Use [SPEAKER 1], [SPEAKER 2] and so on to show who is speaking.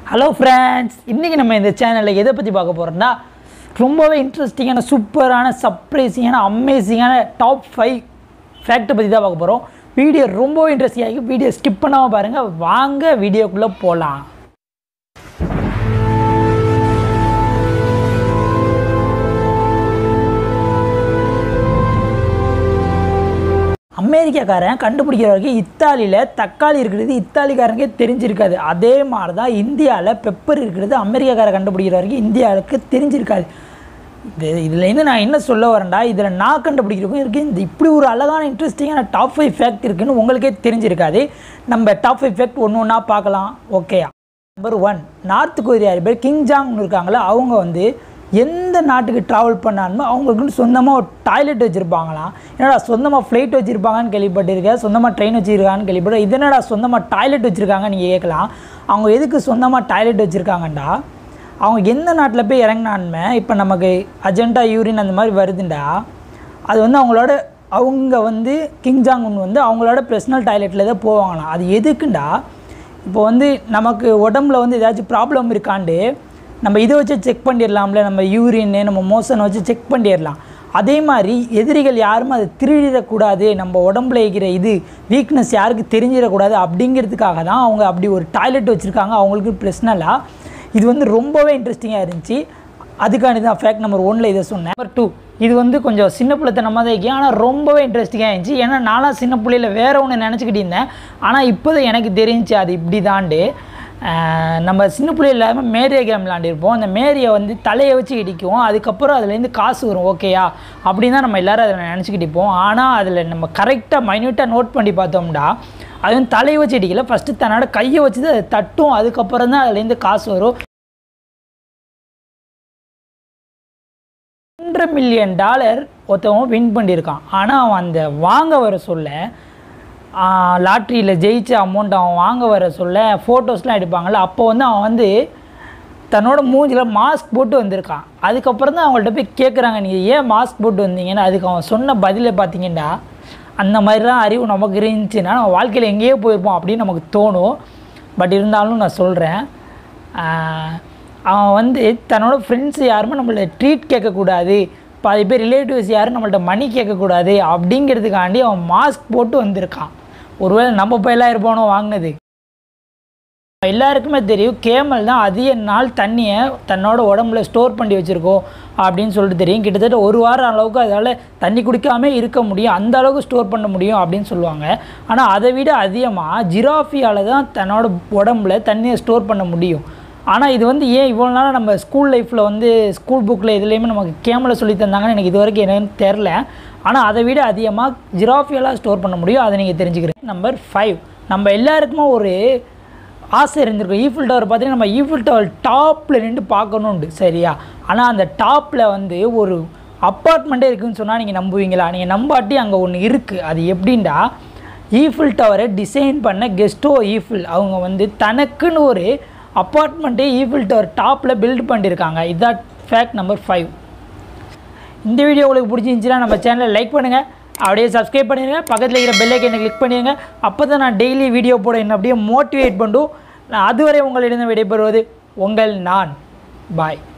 [SPEAKER 1] hello friends இன்றைக்கி நம்ம இந்த சேனலில் எதை பற்றி பார்க்க போகிறோம்னா ரொம்பவே இன்ட்ரெஸ்டிங்கான சூப்பரான சர்ப்ரைசிங்கான அமேசிங்கான டாப் ஃபைவ் ஃபேக்ட்டை பற்றி தான் பார்க்க போகிறோம் வீடியோ ரொம்பவே இன்ட்ரெஸ்டிங்காக இருக்குது வீடியோ ஸ்கிப் பண்ணாமல் பாருங்கள் வாங்க வீடியோக்குள்ளே போகலாம் அமெரிக்காக்காரன் கண்டுபிடிக்கிற வரைக்கும் இத்தாலியில் தக்காளி இருக்கிறது இத்தாலிக்காரனுக்கே தெரிஞ்சிருக்காது அதே மாதிரி தான் இந்தியாவில் பெப்பர் இருக்கிறது அமெரிக்காக்காரன் கண்டுபிடிக்கிற வரைக்கும் இந்தியாவுக்கு தெரிஞ்சிருக்காது இது இதுலேருந்து நான் என்ன சொல்ல வரேன்டா இதில் நான் கண்டுபிடிக்கிறதுக்கும் இருக்குது இந்த இப்படி ஒரு அழகான இன்ட்ரெஸ்டிங்கான டாப் ஃபைவ் ஃபேக்ட் இருக்குன்னு உங்களுக்கே தெரிஞ்சிருக்காது நம்ம டாப் ஃபைவ் ஃபேக்ட் ஒன்று ஒன்றா பார்க்கலாம் okay number one North Korea பேர் கிங் ஜாங்னு இருக்காங்களே அவங்க வந்து எந்த நாட்டுக்கு ட்ராவல் பண்ணாலுமே அவங்களுக்குன்னு சொந்தமாக ஒரு டாய்லெட் வச்சுருப்பாங்களாம் என்னடா சொந்தமாக ஃப்ளைட் வச்சுருப்பாங்கன்னு கேள்விப்பட்டிருக்கேன் சொந்தமாக ட்ரெயின் வச்சுருக்காங்கன்னு கேள்விப்பட்டு இது என்னடா சொந்தமாக டாய்லெட் வச்சுருக்காங்க நீங்கள் கேட்கலாம் அவங்க எதுக்கு சொந்தமாக டாய்லெட் வச்சுருக்காங்கண்டா அவங்க எந்த நாட்டில் போய் இறங்கினாலுமே இப்போ நமக்கு அஜெண்டா யூரின் அந்த மாதிரி வருதுண்டா அது வந்து அவங்களோட அவங்க வந்து கிங் ஜாங் உன் வந்து அவங்களோட பர்சனல் டாய்லெட்டில் தான் போவாங்களாம் அது எதுக்குண்டா இப்போ வந்து நமக்கு உடம்புல வந்து ஏதாச்சும் ப்ராப்ளம் இருக்காண்டு நம்ம இதை வச்சு செக் பண்ணிடலாம்ல நம்ம யூரின் நம்ம மோஷனை வச்சு செக் பண்ணிடலாம் அதே மாதிரி எதிரிகள் யாரும் அதை திருடிடக்கூடாது நம்ம உடம்புல இருக்கிற இது வீக்னஸ் யாருக்கு தெரிஞ்சிடக்கூடாது அப்படிங்கிறதுக்காக தான் அவங்க அப்படி ஒரு டாய்லெட் வச்சுருக்காங்க அவங்களுக்கு பர்சனலாக இது வந்து ரொம்பவே இன்ட்ரெஸ்டிங்காக இருந்துச்சு அதுக்காண்டி தான் ஃபேக்ட் நம்பர் ஒனில் இதை சொன்னேன் நம்பர் டூ இது வந்து கொஞ்சம் சின்ன பிள்ளைத்தனமாக தான் இருக்கு ஆனால் ரொம்பவே இன்ட்ரெஸ்டிங்காக இருந்துச்சு ஏன்னா நானும் சின்ன பிள்ளையில வேற ஒன்று நினச்சிக்கிட்டு இருந்தேன் ஆனால் இப்போ தான் எனக்கு தெரிஞ்சுச்சு அது இப்படி தாண்டு ஆஹ் நம்ம சின்ன பிள்ளை இல்லாமல் மேரியா கேம் விளாண்டிருப்போம் அந்த மேரியை வந்து தலையை வச்சு இடிக்கும் அதுக்கப்புறம் அதுலேருந்து காசு வரும் ஓகேயா அப்படின்னு தான் நம்ம எல்லோரும் அதில் நினச்சிக்கிட்டு இருப்போம் ஆனால் அதில் நம்ம கரெக்டாக மைன்யூட்டாக நோட் பண்ணி பார்த்தோம்னா அது வந்து தலையை வச்சு இடிக்கல ஃபஸ்ட்டு தன்னோட கையை வச்சு தான் அது தட்டும் அதுக்கப்புறம் தான் அதுலேருந்து காசு வரும் ஒன்றரை மில்லியன் டாலர் ஒருத்தவன் வின் பண்ணியிருக்கான் ஆனால் அவன் அந்த வாங்க வர சொல்ல லாட்ரியில் ஜெயிச்ச அமௌண்ட் அவன் வாங்க வர சொல்ல ஃபோட்டோஸ்லாம் எடுப்பாங்கள்ல அப்போ வந்து அவன் வந்து தன்னோட மூஞ்சில் மாஸ்க் போட்டு வந்திருக்கான் அதுக்கப்புறம் தான் அவங்கள்ட்ட போய் கேட்குறாங்க நீங்கள் ஏன் மாஸ்க் போட்டு வந்தீங்கன்னு அதுக்கு அவன் சொன்ன பதிலை பார்த்தீங்கன்னா அந்த மாதிரிலாம் அறிவு நமக்கு இருந்துச்சுன்னா நம்ம வாழ்க்கையில் எங்கேயோ போயிருப்போம் அப்படின்னு நமக்கு தோணும் பட் இருந்தாலும் நான் சொல்கிறேன் அவன் வந்து தன்னோட ஃப்ரெண்ட்ஸ் யாருமே நம்மள்ட்ட ட்ரீட் கேட்கக்கூடாது பாதி பேர் ரிலேட்டிவ்ஸ் யாரும் நம்மள்ட்ட மணி கேட்கக்கூடாது அப்படிங்கிறதுக்காண்டி அவன் மாஸ்க் போட்டு வந்திருக்கான் ஒருவேளை நம்ம பையலாக இருப்பானோ வாங்கினது எல்லாருக்குமே தெரியும் கேமல் தான் அதிக நாள் தண்ணியை தன்னோட உடம்புல ஸ்டோர் பண்ணி வச்சுருக்கோம் அப்படின்னு சொல்லிட்டு தெரியும் கிட்டத்தட்ட ஒரு வாரம் அளவுக்கு அதால் தண்ணி குடிக்காமல் இருக்க முடியும் அந்த அளவுக்கு ஸ்டோர் பண்ண முடியும் அப்படின்னு சொல்லுவாங்க ஆனால் அதை விட அதிகமாக ஜிராஃபியால் தான் தன்னோட உடம்புல தண்ணியை ஸ்டோர் பண்ண முடியும் ஆனால் இது வந்து ஏன் இவ்வளோ நாளாக நம்ம ஸ்கூல் லைஃப்பில் வந்து ஸ்கூல் புக்கில் இதுலேயுமே நமக்கு கேமரா சொல்லி தந்தாங்கன்னு எனக்கு இது வரைக்கும் என்னன்னு தெரில ஆனால் அதை விட அதிகமாக ஜிராஃபியெல்லாம் ஸ்டோர் பண்ண முடியும் அதை நீங்கள் தெரிஞ்சுக்கிறேன் நம்பர் ஃபைவ் நம்ம எல்லாருக்குமே ஒரு ஆசை இருந்திருக்கும் ஈஃபில் டவர் பார்த்தீங்கன்னா நம்ம ஈஃபில் டவர் டாப்பில் நின்று பார்க்கணுண்டு சரியா ஆனால் அந்த டாப்பில் வந்து ஒரு அப்பார்ட்மெண்ட்டே இருக்குதுன்னு சொன்னால் நீங்கள் நம்புவீங்களா நீங்கள் நம்பாட்டி அங்கே ஒன்று இருக்குது அது எப்படின்டா ஈஃபில் டவரை டிசைன் பண்ண கெஸ்டோ ஈஃபில் அவங்க வந்து தனக்குன்னு ஒரு அப்பார்ட்மெண்ட்டே ஈஃபில் டவர் டாப்பில் பில்ட் பண்ணியிருக்காங்க இதான் ஃபேக்ட் நம்பர் ஃபைவ் இந்த வீடியோ உங்களுக்கு பிடிச்சிருந்துச்சுன்னா நம்ம சேனலை லைக் பண்ணுங்கள் அப்படியே சப்ஸ்கிரைப் பண்ணிடுங்க பக்கத்தில் இருக்கிற பெல் ஐக்கனை கிளிக் பண்ணிடுங்க அப்போ தான் நான் டெய்லி வீடியோ போட என்ன அப்படியே மோட்டிவேட் பண்ணும் நான் அதுவரை உங்களிடம் விடைபெறுவது உங்கள் நான் பாய்